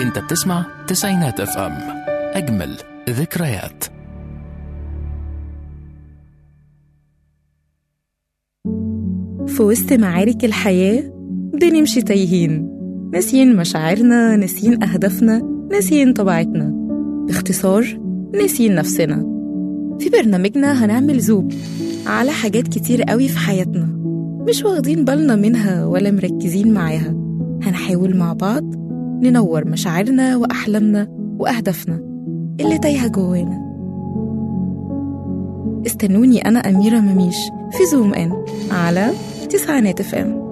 انت بتسمع تسعينات اف ام اجمل ذكريات في وسط معارك الحياة بنمشي تايهين ناسيين مشاعرنا ناسيين أهدافنا ناسيين طبيعتنا باختصار ناسيين نفسنا في برنامجنا هنعمل زوم على حاجات كتير قوي في حياتنا مش واخدين بالنا منها ولا مركزين معاها هنحاول مع بعض ننور مشاعرنا وأحلامنا وأهدافنا اللي تايهة جوانا استنوني أنا أميرة مميش في زوم إن على تسعينات اف ام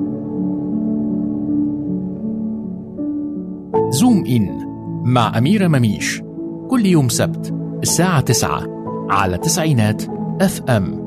زوم إن مع أميرة مميش كل يوم سبت الساعة 9 على تسعينات اف ام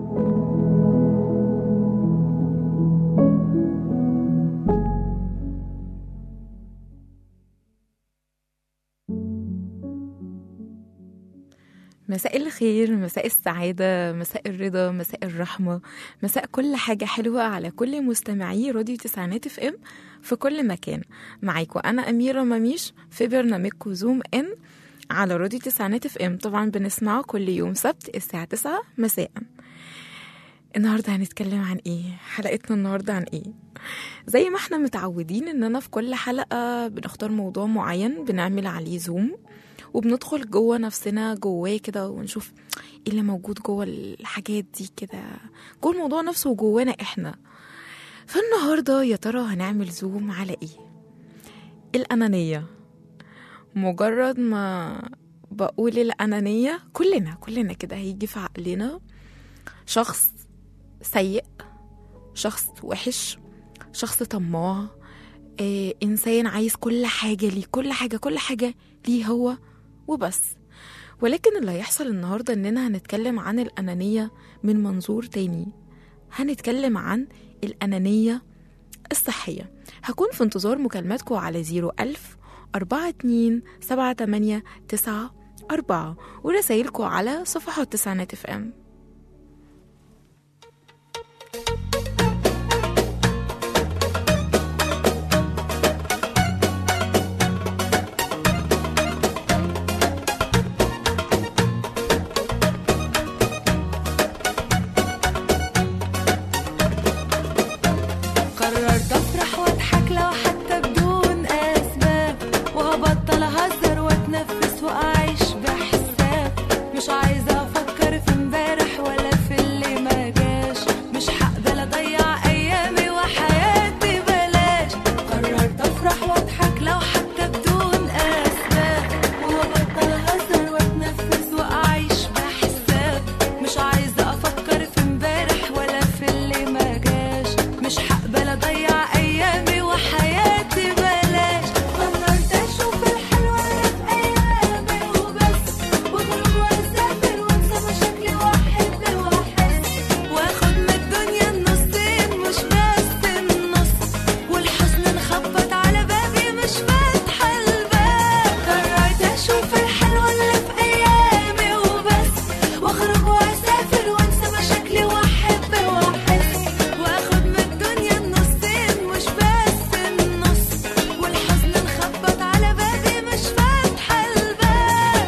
مساء الخير مساء السعادة مساء الرضا مساء الرحمة مساء كل حاجة حلوة على كل مستمعي راديو تسعينات اف ام في كل مكان معاكم أنا أميرة مميش في برنامجكم زوم ان على راديو تسعينات اف ام طبعا بنسمعه كل يوم سبت الساعة 9 مساء النهاردة هنتكلم عن ايه حلقتنا النهاردة عن ايه زي ما احنا متعودين اننا في كل حلقة بنختار موضوع معين بنعمل عليه زوم وبندخل جوه نفسنا جواه كده ونشوف ايه اللي موجود جوه الحاجات دي كده جوه الموضوع نفسه وجوانا احنا فالنهارده يا ترى هنعمل زوم على ايه الانانيه مجرد ما بقول الانانيه كلنا كلنا كده هيجي في عقلنا شخص سيء شخص وحش شخص طماع آه، انسان عايز كل حاجه ليه كل حاجه كل حاجه ليه هو وبس ولكن اللي هيحصل النهارده اننا هنتكلم عن الانانيه من منظور تاني هنتكلم عن الانانيه الصحيه هكون في انتظار مكالماتكم على 01000 42 78 9 4 ورسايلكم على صفحات تسعينات اف ام قررت افرح واضحك لو حتى بدون اسباب وابطل اهزر واتنفس واعيش بحساب مش عايزه افكر في امبارح ولا في اللي ما جاش مش هقبل اضيع ايامي وحياتي بلاش قررت افرح واضحك لو حتى بدون اسباب وابطل اهزر واتنفس واعيش بحساب مش عايزه افكر في امبارح ولا في اللي ما جاش مش هقبل اضيع ايامي وحياتي بلاش قررت اشوف الحلوه اللي في ايامي وبس واخرج واسافر وانسى مشاكلي واحب واحس واخد من الدنيا النصين مش بس النص والحزن نخبط على بابي مش فاتحه الباب قررت اشوف الحلوه اللي في ايامي وبس واخرج واسافر وانسى مشاكلي واحب واحس واخد من الدنيا النصين مش بس النص والحزن نخبط على بابي مش فاتحه الباب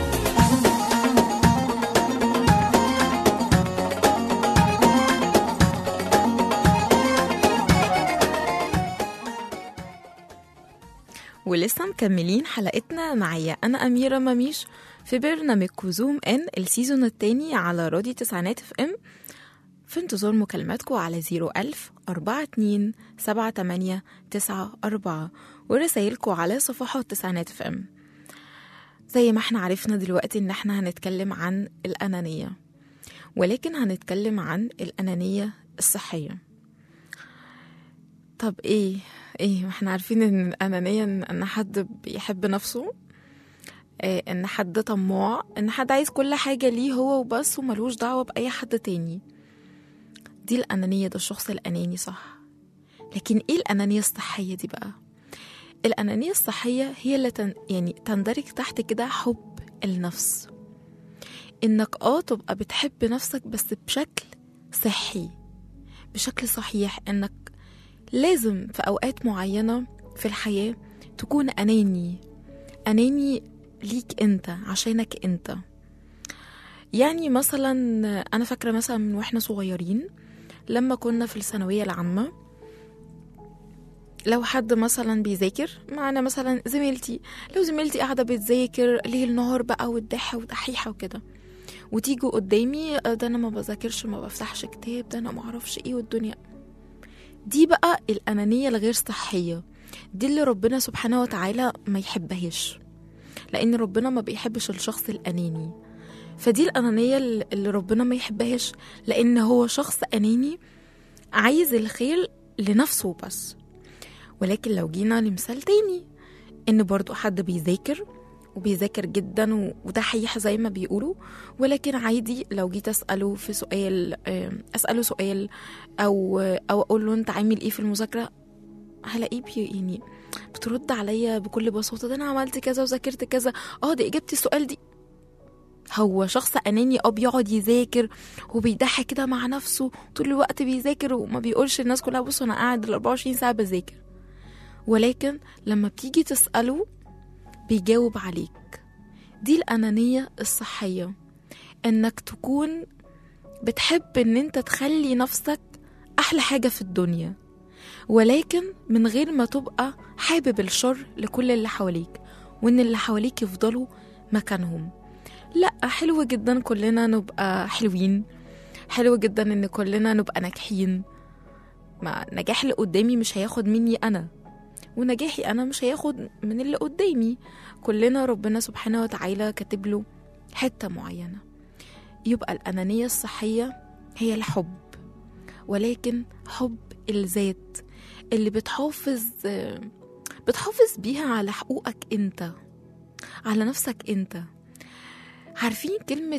ولسه مكملين حلقتنا معايا أنا أميرة مميش في برنامج زوم إن السيزون التاني على راديو تسعينات اف ام في انتظار مكالماتكم على زيرو ألف أربعة اتنين سبعة تمانية تسعة أربعة ورسايلكم على صفحات تسعينات اف ام زي ما احنا عرفنا دلوقتي ان احنا هنتكلم عن الأنانية ولكن هنتكلم عن الأنانية الصحية طب ايه ايه ما احنا عارفين ان الانانيه ان إن حد بيحب نفسه إيه ان حد طماع ان حد عايز كل حاجه ليه هو وبس وملوش دعوه باي حد تاني دي الانانيه ده الشخص الاناني صح لكن ايه الانانيه الصحيه دي بقى الانانيه الصحيه هي اللي تن يعني تندرج تحت كده حب النفس انك اه تبقى بتحب نفسك بس بشكل صحي بشكل صحيح انك لازم في اوقات معينه في الحياه تكون اناني اناني ليك انت عشانك انت يعني مثلا انا فاكره مثلا من واحنا صغيرين لما كنا في الثانويه العامه لو حد مثلا بيذاكر معنا مثلا زميلتي لو زميلتي قاعده بتذاكر ليل نهار بقى والضحى ودحيحه وكده وتيجوا قدامي آه، ده انا ما بذاكرش ما بفتحش كتاب ده انا ما اعرفش ايه والدنيا دي بقى الانانيه الغير صحيه دي اللي ربنا سبحانه وتعالى ما يحبهاش لان ربنا ما بيحبش الشخص الاناني فدي الانانيه اللي ربنا ما يحبهاش لان هو شخص اناني عايز الخير لنفسه بس ولكن لو جينا لمثال تاني ان برضو حد بيذاكر وبيذاكر جدا و- ودحيح زي ما بيقولوا ولكن عادي لو جيت اساله في سؤال آه، اساله سؤال او او اقول له انت عامل ايه في المذاكره هلاقيه بي يعني بترد عليا بكل بساطه ده انا عملت كذا وذاكرت كذا اه دي اجابتي السؤال دي هو شخص اناني اه بيقعد يذاكر وبيضحك كده مع نفسه طول الوقت بيذاكر وما بيقولش الناس كلها بص انا قاعد ال 24 ساعه بذاكر ولكن لما بتيجي تساله بيجاوب عليك دي الانانيه الصحيه انك تكون بتحب ان انت تخلي نفسك احلى حاجه في الدنيا ولكن من غير ما تبقى حابب الشر لكل اللي حواليك وان اللي حواليك يفضلوا مكانهم لا حلو جدا كلنا نبقى حلوين حلو جدا ان كلنا نبقى ناجحين ما نجاح اللي قدامي مش هياخد مني انا ونجاحي انا مش هياخد من اللي قدامي كلنا ربنا سبحانه وتعالى كاتب له حته معينه يبقى الانانيه الصحيه هي الحب ولكن حب الذات اللي بتحافظ بتحافظ بيها على حقوقك انت على نفسك انت عارفين كلمة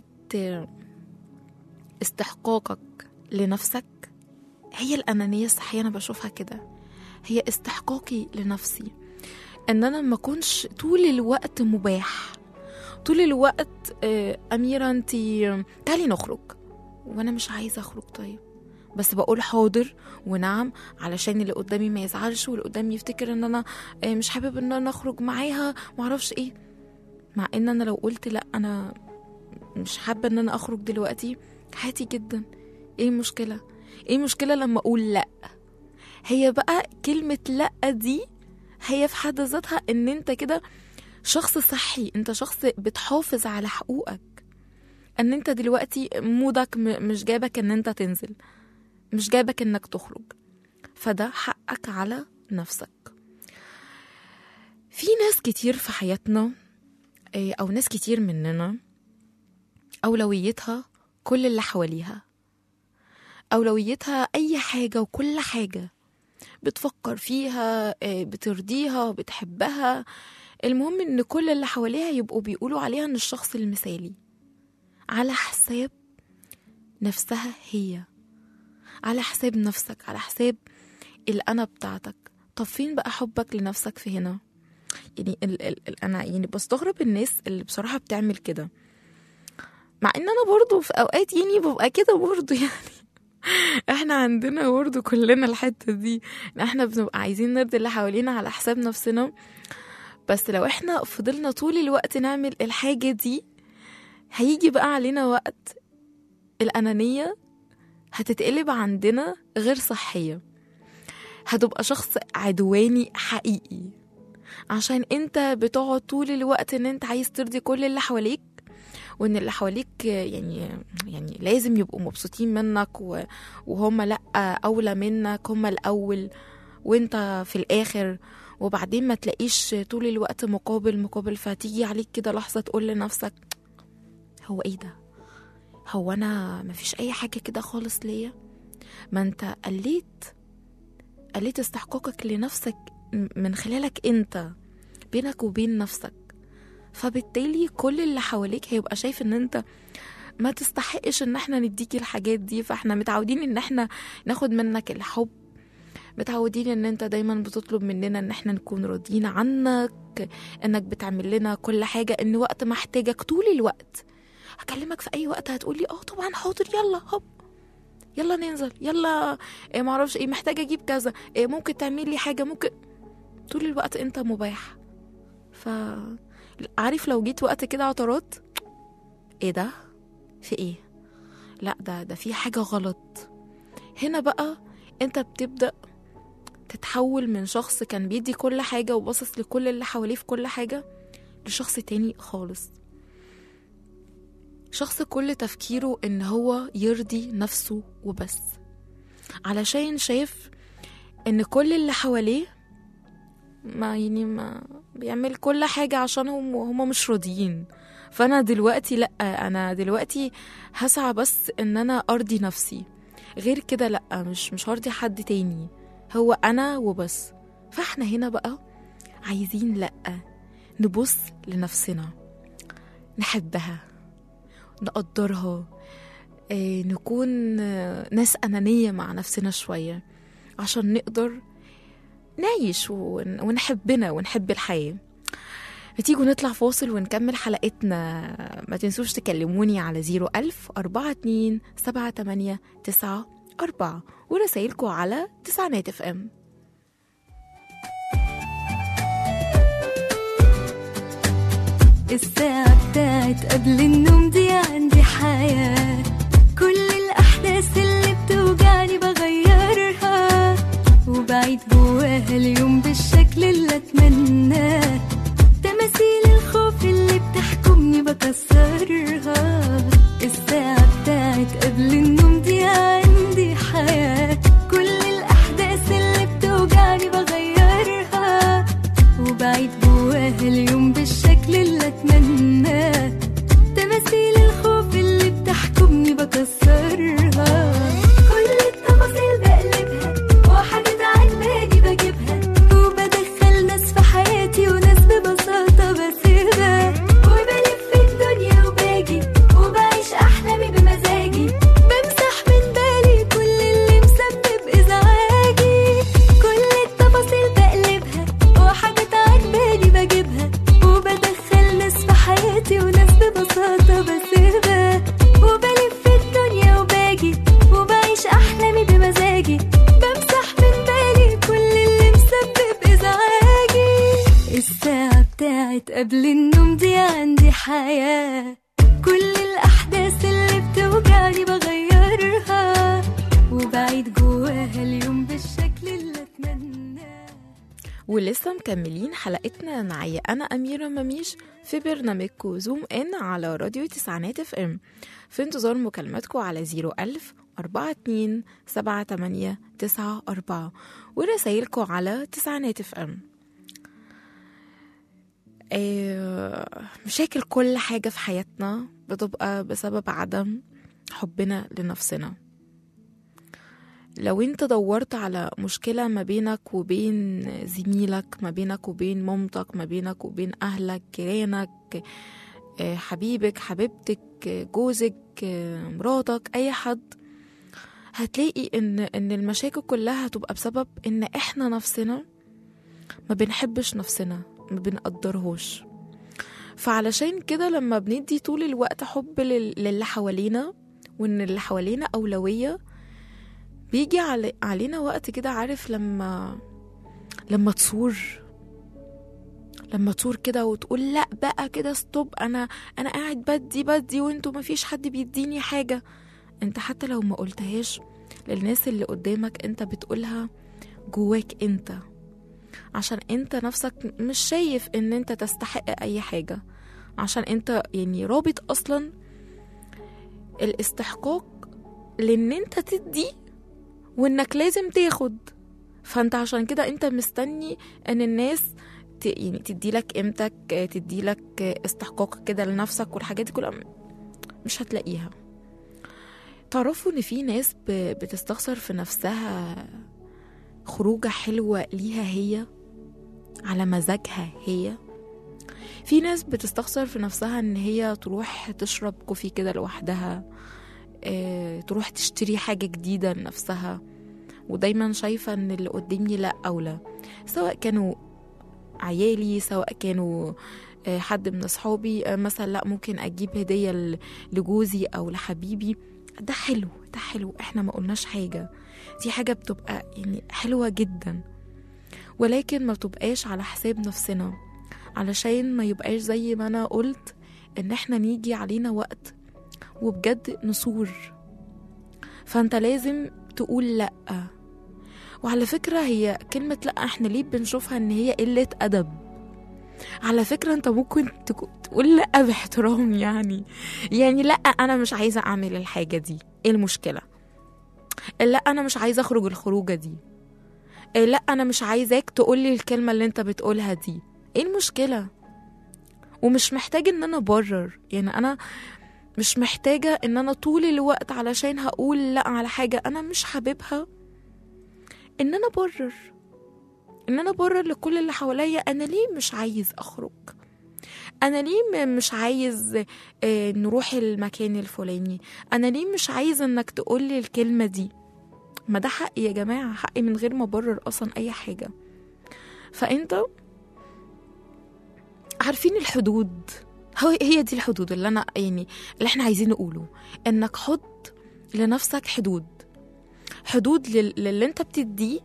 استحقاقك لنفسك هي الأنانية الصحية أنا بشوفها كده هي استحقاقي لنفسي ان انا ما اكونش طول الوقت مباح طول الوقت آه، اميره انت تعالي نخرج وانا مش عايزه اخرج طيب بس بقول حاضر ونعم علشان اللي قدامي ما يزعلش واللي قدامي يفتكر ان انا آه، مش حابب ان انا اخرج معاها معرفش ايه مع ان انا لو قلت لا انا مش حابه ان انا اخرج دلوقتي عادي جدا ايه المشكله ايه المشكله لما اقول لا هي بقى كلمة لأ دي هي في حد ذاتها ان انت كده شخص صحي انت شخص بتحافظ على حقوقك ان انت دلوقتي مودك م- مش جابك ان انت تنزل مش جابك انك تخرج فده حقك على نفسك في ناس كتير في حياتنا إيه، او ناس كتير مننا اولويتها كل اللي حواليها اولويتها اي حاجه وكل حاجه بتفكر فيها آه، بترضيها بتحبها المهم ان كل اللي حواليها يبقوا بيقولوا عليها ان الشخص المثالي على حساب نفسها هي على حساب نفسك على حساب الانا بتاعتك طب فين بقى حبك لنفسك في هنا يعني ال ال ال انا يعني بستغرب الناس اللي بصراحه بتعمل كده مع ان انا برضو في اوقات يعني ببقى كده برضو يعني احنا عندنا برضه كلنا الحته دي ان احنا بنبقى عايزين نرضي اللي حوالينا على حساب نفسنا بس لو احنا فضلنا طول الوقت نعمل الحاجه دي هيجي بقى علينا وقت الانانيه هتتقلب عندنا غير صحيه هتبقى شخص عدواني حقيقي عشان انت بتقعد طول الوقت ان انت عايز ترضي كل اللي حواليك وان اللي حواليك يعني يعني لازم يبقوا مبسوطين منك و- وهم لا اولى منك هم الاول وانت في الاخر وبعدين ما تلاقيش طول الوقت مقابل مقابل فتيجي عليك كده لحظه تقول لنفسك هو ايه ده هو انا مفيش اي حاجه كده خالص ليا ما انت قليت قليت استحقاقك لنفسك م- من خلالك انت بينك وبين نفسك فبالتالي كل اللي حواليك هيبقى شايف ان انت ما تستحقش ان احنا نديك الحاجات دي فاحنا متعودين ان احنا ناخد منك الحب متعودين ان انت دايما بتطلب مننا ان احنا نكون راضيين عنك انك بتعمل لنا كل حاجة ان وقت ما احتاجك طول الوقت هكلمك في اي وقت هتقولي اه طبعا حاضر يلا هوب يلا ننزل يلا إيه معرفش ايه محتاجة اجيب كذا إيه ممكن تعمل لي حاجة ممكن طول الوقت انت مباح ف عارف لو جيت وقت كده عطرات ايه ده في ايه لا ده ده في حاجة غلط هنا بقى انت بتبدأ تتحول من شخص كان بيدي كل حاجة وباصص لكل اللي حواليه في كل حاجة لشخص تاني خالص شخص كل تفكيره ان هو يرضي نفسه وبس علشان شايف ان كل اللي حواليه ما يعني ما بيعمل كل حاجة عشان هم هم مش راضيين فانا دلوقتي لا انا دلوقتي هسعى بس ان انا ارضي نفسي غير كده لا مش مش هرضي حد تاني هو انا وبس فاحنا هنا بقى عايزين لا نبص لنفسنا نحبها نقدرها آه، نكون آه، ناس أنانية مع نفسنا شوية عشان نقدر نعيش ون- ونحبنا ونحب الحياة هتيجوا نطلع فاصل ونكمل حلقتنا ما تنسوش تكلموني على 01000 42 78 9 4 ورسايلكم على تسعينات اف ام الساعة بتاعت قبل النوم دي عندي حياة كل الأحداث اللي بتوجعني بغيرها وبعيد جواها اليوم بالشكل اللي أتمناه تماثيل الخوف اللي بتحكمني بكسرها الساعة بتاعت قبل النوم دي عندي حياة كل الأحداث اللي بتوجعني بغيرها وبعيد جواها اليوم بالشكل اللي اتمناه تماثيل الخوف اللي بتحكمني بكسرها كل التفاصيل بقلبها وحاجات عجباني بجيبها وبدخل ناس في حياتي وناس ببساطة بسيبها وبلف الدنيا وباجي وبعيش أحلامي بمزاجي بمسح من بالي كل اللي مسبب إزعاجي كل التفاصيل بقلبها وحاجات عجباني بجيبها وبدخل ناس في حياتي وناس ببساطة بسيبها وبلف الدنيا وباجي وبعيش أحلامي بمزاجي بمسح من بالي كل اللي مسبب إزعاجي الساعة بتاعت قبل النوم دي عندي حياة كل الأحداث اللي بتوجعني بغيرها وبعيد جواها اليوم بالشكل اللي أتمناه ولسه مكملين حلقتنا معايا أنا أميرة مميش في برنامجكو زوم إن على راديو تسعينات اف ام في انتظار مكالماتكم على زيرو ألف أربعة اتنين سبعة تمانية تسعة أربعة ورسايلكم على تسعينات اف ام آه، مشاكل كل حاجة في حياتنا بتبقى بسبب عدم حبنا لنفسنا لو انت دورت على مشكلة ما بينك وبين زميلك ما بينك وبين مامتك ما بينك وبين أهلك جيرانك آه، حبيبك حبيبتك آه، جوزك آه، مراتك أي حد هتلاقي إن إن المشاكل كلها هتبقى بسبب إن إحنا نفسنا ما بنحبش نفسنا ما بنقدرهوش فعلشان كده لما بندي طول الوقت حب لل- للي حوالينا وإن اللي حوالينا أولوية بيجي علي علينا وقت كده عارف لما لما تصور لما تصور كده وتقول لا بقى كده ستوب انا انا قاعد بدي بدي وانتوا ما فيش حد بيديني حاجة انت حتى لو ما قلتهاش للناس اللي قدامك انت بتقولها جواك انت عشان انت نفسك مش شايف ان انت تستحق اي حاجة عشان انت يعني رابط اصلا الاستحقاق لان انت تدي وانك لازم تاخد فانت عشان كده انت مستني ان الناس ت... يعني تدي لك قيمتك تدي لك استحقاقك كده لنفسك والحاجات دي كلها مش هتلاقيها تعرفوا ان في ناس ب... بتستخسر في نفسها خروجة حلوة ليها هي على مزاجها هي في ناس بتستخسر في نفسها ان هي تروح تشرب كوفي كده لوحدها اه تروح تشتري حاجة جديدة لنفسها ودايما شايفة ان اللي قدامي لا أولى سواء كانوا عيالي سواء كانوا اه حد من أصحابي اه مثلا لا ممكن أجيب هدية ل- لجوزي أو لحبيبي ده حلو ده حلو احنا ما قلناش حاجة دي حاجة بتبقى يعني حلوة جدا ولكن ما بتبقاش على حساب نفسنا علشان ما يبقاش زي ما انا قلت ان احنا نيجي علينا وقت وبجد نصور فانت لازم تقول لا وعلى فكرة هي كلمة لا احنا ليه بنشوفها ان هي قلة ادب على فكرة انت ممكن تك- تقول لا باحترام يعني يعني لا انا مش عايزة اعمل الحاجة دي ايه المشكلة لا انا مش عايزة اخرج الخروجة دي إيه لا انا مش عايزاك تقولي الكلمة اللي انت بتقولها دي ايه المشكلة ومش محتاج ان انا ابرر يعني انا مش محتاجة ان انا طول الوقت علشان هقول لا على حاجة انا مش حاببها ان انا ابرر ان انا ابرر لكل اللي حواليا انا ليه مش عايز اخرج انا ليه م- مش عايز آه، نروح المكان الفلاني انا ليه مش عايز انك تقولي الكلمة دي ما ده حقي يا جماعة حقي من غير ما ابرر اصلا اي حاجة فانت عارفين الحدود هو هي دي الحدود اللي انا يعني اللي احنا عايزين نقوله انك حط لنفسك حدود حدود لل... للي انت بتديه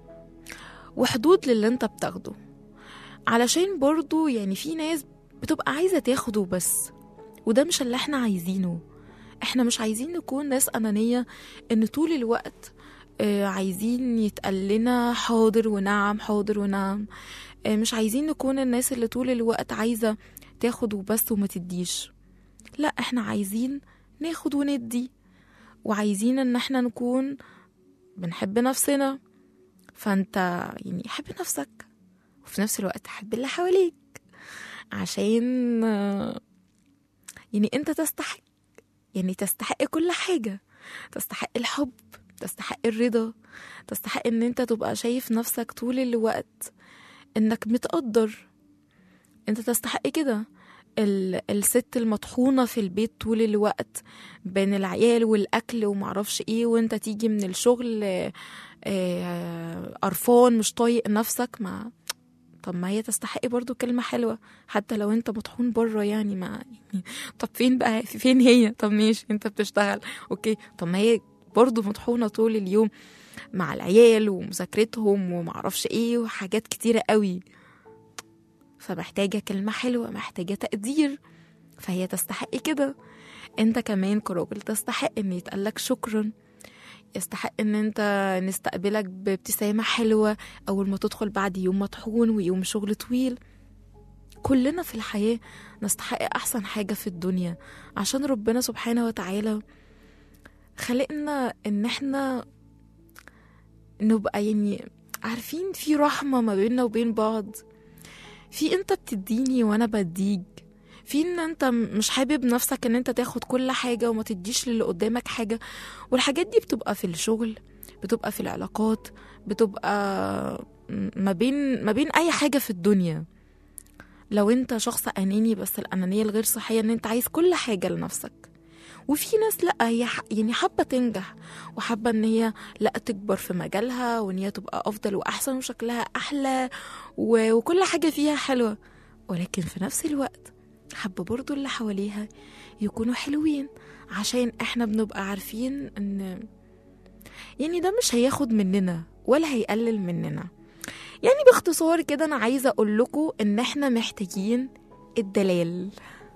وحدود للي انت بتاخده علشان برضو يعني في ناس بتبقى عايزة تاخده بس وده مش اللي احنا عايزينه احنا مش عايزين نكون ناس أنانية ان طول الوقت آه، عايزين يتقال لنا حاضر ونعم حاضر ونعم آه، مش عايزين نكون الناس اللي طول الوقت عايزة تاخد وبس وما تديش لا احنا عايزين ناخد وندي وعايزين ان احنا نكون بنحب نفسنا فانت يعني حب نفسك وفي نفس الوقت حب اللي حواليك عشان آه، يعني انت تستحق يعني تستحق كل حاجة تستحق الحب تستحق الرضا تستحق ان انت تبقى شايف نفسك طول الوقت انك متقدر انت تستحق كده ال- الست المطحونة في البيت طول الوقت بين العيال والأكل ومعرفش ايه وانت تيجي من الشغل آه، آه، قرفان مش طايق نفسك ما طب ما هي تستحق برضو كلمة حلوة حتى لو انت مطحون بره يعني ما يعني طب فين بقى فين هي طب ماشي انت بتشتغل اوكي طب ما هي برضو مطحونة طول اليوم مع العيال ومذاكرتهم ومعرفش ايه وحاجات كتيرة قوي فمحتاجة كلمة حلوة محتاجة تقدير فهي تستحق كده انت كمان كراجل تستحق ان يتقالك شكرا يستحق ان انت نستقبلك بابتسامة حلوة اول ما تدخل بعد يوم مطحون ويوم شغل طويل كلنا في الحياة نستحق احسن حاجة في الدنيا عشان ربنا سبحانه وتعالى خلقنا ان احنا نبقى يعني عارفين في رحمة ما بيننا وبين بعض في انت بتديني وانا بديك في ان انت م- مش حابب نفسك ان انت تاخد كل حاجة وما تديش للي قدامك حاجة والحاجات دي بتبقى في الشغل بتبقى في العلاقات بتبقى م- ما بين ما بين اي حاجة في الدنيا لو انت شخص اناني بس الانانية الغير صحية ان انت عايز كل حاجة لنفسك وفي ناس لا هي ح- يعني حابة تنجح وحابة ان هي لا تكبر في مجالها وان هي تبقى افضل واحسن وشكلها احلى و- وكل حاجة فيها حلوة ولكن في نفس الوقت حابة برضو اللي حواليها يكونوا حلوين عشان احنا بنبقى عارفين ان يعني ده مش هياخد مننا ولا هيقلل مننا يعني باختصار كده انا عايزة اقول لكم ان احنا محتاجين الدلال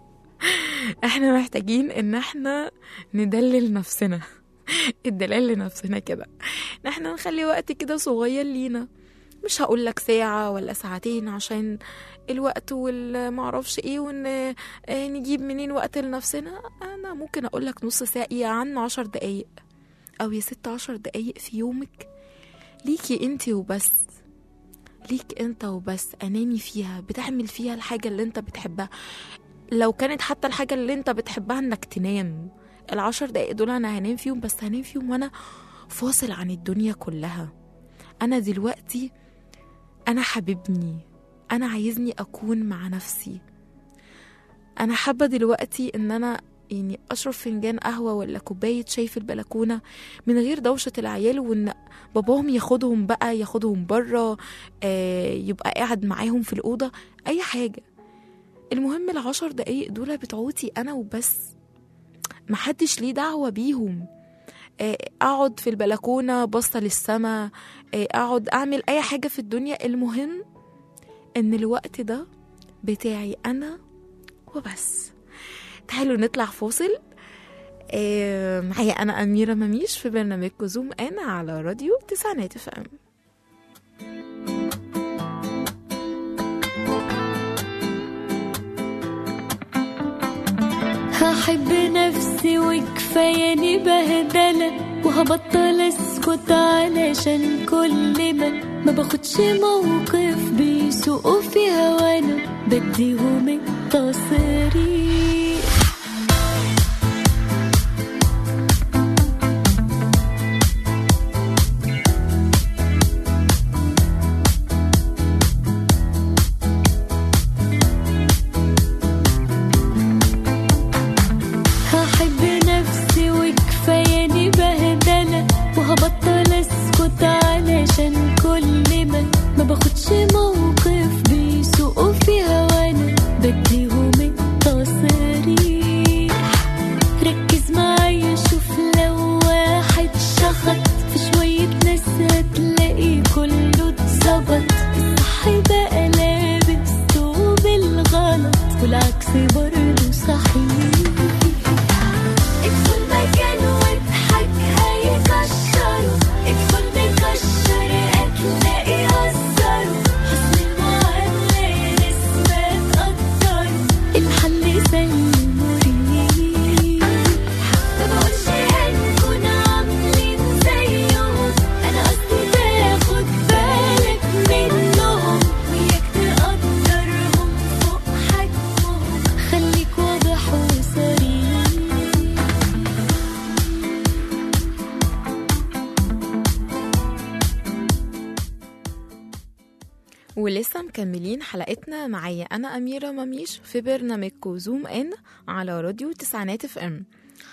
احنا محتاجين ان احنا ندلل نفسنا الدلال لنفسنا كده ان احنا نخلي وقت كده صغير لينا مش هقول لك ساعة ولا ساعتين عشان الوقت والمعرفش ايه وان آه، نجيب منين وقت لنفسنا انا ممكن اقول لك نص ساعة يا عن عشر دقايق او يا ست عشر دقايق في يومك ليكي انتي وبس ليك انت وبس اناني فيها بتعمل فيها الحاجة اللي انت بتحبها لو كانت حتى الحاجة اللي انت بتحبها انك تنام العشر دقايق دول انا هنام فيهم بس هنام فيهم وانا فاصل عن الدنيا كلها انا دلوقتي انا حاببني انا عايزني اكون مع نفسي انا حابه دلوقتي ان انا يعني اشرب فنجان قهوه ولا كوبايه شاي في البلكونه من غير دوشه العيال وان باباهم ياخدهم بقى ياخدهم بره آه يبقى قاعد معاهم في الاوضه اي حاجه المهم العشر دقايق دول بتوعتي انا وبس محدش ليه دعوه بيهم آه، اقعد في البلكونه باصه للسما آه، اقعد اعمل اي حاجه في الدنيا المهم ان الوقت ده بتاعي أنا وبس تعالوا نطلع فاصل آه، معايا أنا أميرة مميش في برنامجكم زوم أنا على راديو تسعينات اف ام هحب نفسي وكفاياني بهدلة وهبطل اسكت علشان كل ما ما باخدش موقف بيسوقوا في هوانا بديهم التصريح هحب نفسي وكفاياني بهدلة وهبطل اسكت علشان كل ما ما باخدش موقف بيسوقوا في هوانا بديهم التصريح ركز معايا شوف لو واحد شخط في شوية ناس هتلاقي كله اتظبط الصح بقى لابس ثوب الغلط والعكس برضه صحيح ادخل مكان واضحك هيكشروا ادخل مكشر هتلاقي هزروا حسن المعاملة نسبة تقدروا الحل سهل مريح ما بقولش هنكون عاملين زيهم انا قصدي تاخد بالك منهم وياك تقدرهم فوق حجمهم خليك واضح وصريح ولسه مكملين حلقتنا معايا أنا أميرة مميش في برنامجكم زوم إن على راديو تسعينات اف ام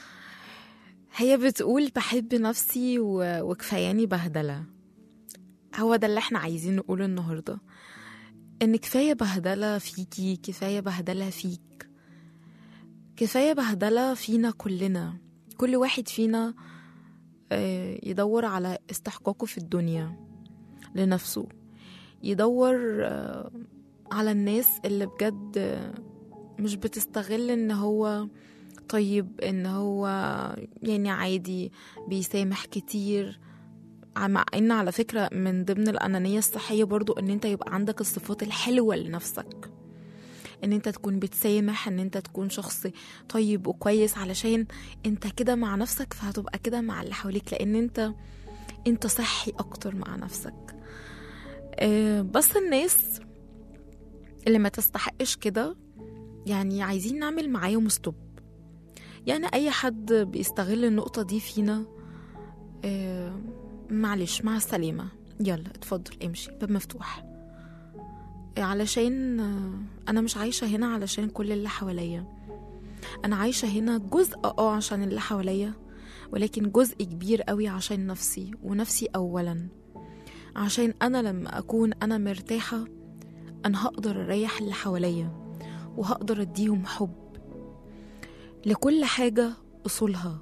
هي بتقول بحب نفسي و... وكفاياني بهدلة هو ده اللي احنا عايزين نقوله النهاردة إن كفاية بهدلة فيكي كفاية بهدلة فيك كفاية بهدلة فينا كلنا كل واحد فينا آه، يدور على استحقاقه في الدنيا لنفسه يدور آه، على الناس اللي بجد آه، مش بتستغل ان هو طيب ان هو يعني عادي بيسامح كتير مع ان على فكرة من ضمن الأنانية الصحية برضو ان انت يبقى عندك الصفات الحلوة لنفسك ان انت تكون بتسامح ان انت تكون شخص طيب وكويس علشان انت كده مع نفسك فهتبقى كده مع اللي حواليك لان انت انت صحي اكتر مع نفسك آه، بس الناس اللي ما تستحقش كده يعني عايزين نعمل معاهم ستوب يعني اي حد بيستغل النقطة دي فينا آه، معلش مع السلامة يلا اتفضل امشي باب مفتوح آه، علشان آه، انا مش عايشة هنا علشان كل اللي حواليا انا عايشة هنا جزء اه عشان اللي حواليا ولكن جزء كبير قوي عشان نفسي ونفسي اولا عشان انا لما اكون انا مرتاحه انا هقدر اريح اللي حواليا وهقدر اديهم حب لكل حاجه اصولها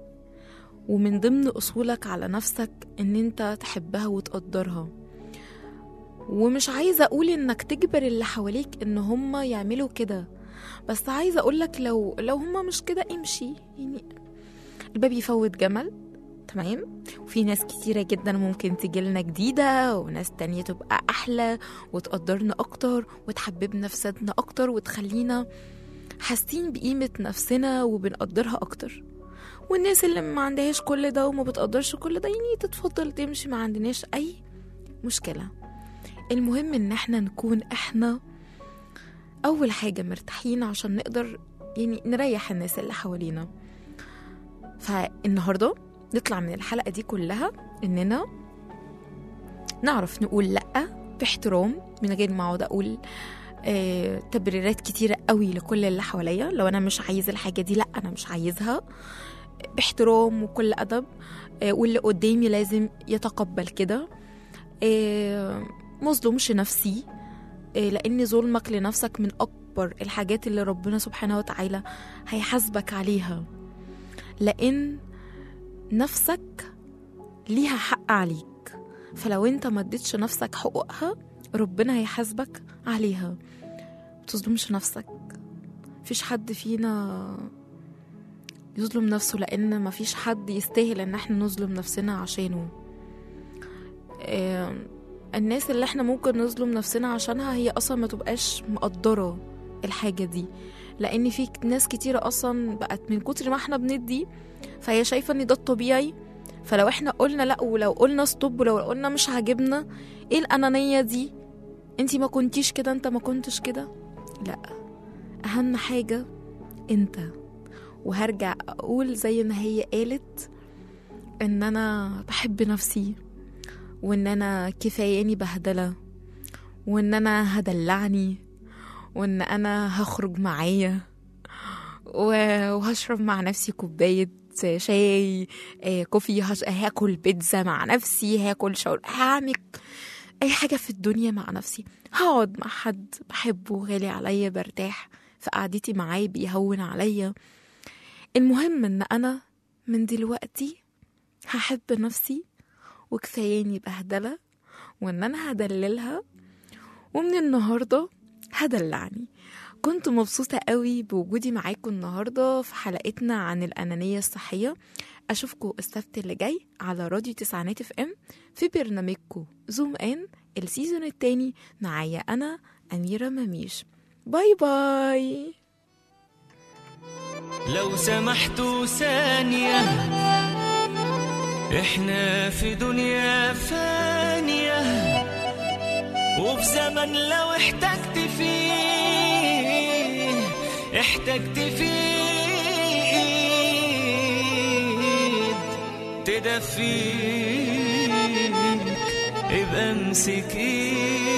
ومن ضمن اصولك على نفسك ان انت تحبها وتقدرها ومش عايزه اقول انك تجبر اللي حواليك ان هم يعملوا كده بس عايزه اقولك لو لو هم مش كده امشي يعني الباب يفوت جمل تمام وفي ناس كتيرة جدا ممكن تجيلنا جديدة وناس تانية تبقى أحلى وتقدرنا أكتر وتحببنا في ذاتنا أكتر وتخلينا حاسين بقيمة نفسنا وبنقدرها أكتر والناس اللي ما عندهاش كل ده وما بتقدرش كل ده يعني تتفضل تمشي ما عندناش أي مشكلة المهم إن احنا نكون احنا أول حاجة مرتاحين عشان نقدر يعني نريح الناس اللي حوالينا فالنهارده نطلع من الحلقة دي كلها إننا نعرف نقول لأ باحترام من غير ما أقعد أقول آه تبريرات كتيرة قوي لكل اللي حواليا لو أنا مش عايز الحاجة دي لأ أنا مش عايزها باحترام وكل أدب آه واللي قدامي لازم يتقبل كده آه مظلومش نفسي آه لأن ظلمك لنفسك من أكبر الحاجات اللي ربنا سبحانه وتعالى هيحاسبك عليها لأن نفسك ليها حق عليك فلو انت ما اديتش نفسك حقوقها ربنا هيحاسبك عليها تظلمش نفسك مفيش حد فينا يظلم نفسه لان مفيش حد يستاهل ان احنا نظلم نفسنا عشانه آه، الناس اللي احنا ممكن نظلم نفسنا عشانها هي اصلا ما تبقاش مقدرة الحاجة دي لان في ناس كتيرة اصلا بقت من كتر ما احنا بندي فهي شايفة ان ده الطبيعي فلو احنا قلنا لا ولو قلنا ستوب ولو قلنا مش عاجبنا ايه الانانية دي انتي ما كنتيش كده انت ما كنتش كده لا اهم حاجة انت وهرجع اقول زي ما هي قالت ان انا بحب نفسي وان انا كفاياني بهدلة وان انا هدلعني وان انا هخرج معايا و- وهشرب مع نفسي كوباية شاي آه، كوفي هش... هاكل بيتزا مع نفسي هاكل شاور هعمل اي حاجة في الدنيا مع نفسي هقعد مع حد بحبه غالي عليا برتاح في قعدتي معاه بيهون عليا المهم ان انا من دلوقتي هحب نفسي وكفاياني بهدلة وان انا هدللها ومن النهاردة هدلعني كنت مبسوطة قوي بوجودي معاكم النهاردة في حلقتنا عن الأنانية الصحية أشوفكم السبت اللي جاي على راديو تسعينات اف ام في برنامجكم زوم ان السيزون التاني معايا أنا أميرة مميش باي باي لو سمحتوا ثانية احنا في دنيا فانية وفي زمن لو احتجت فيه احتجت فيه ايد تدفيك ابقى امسك ايد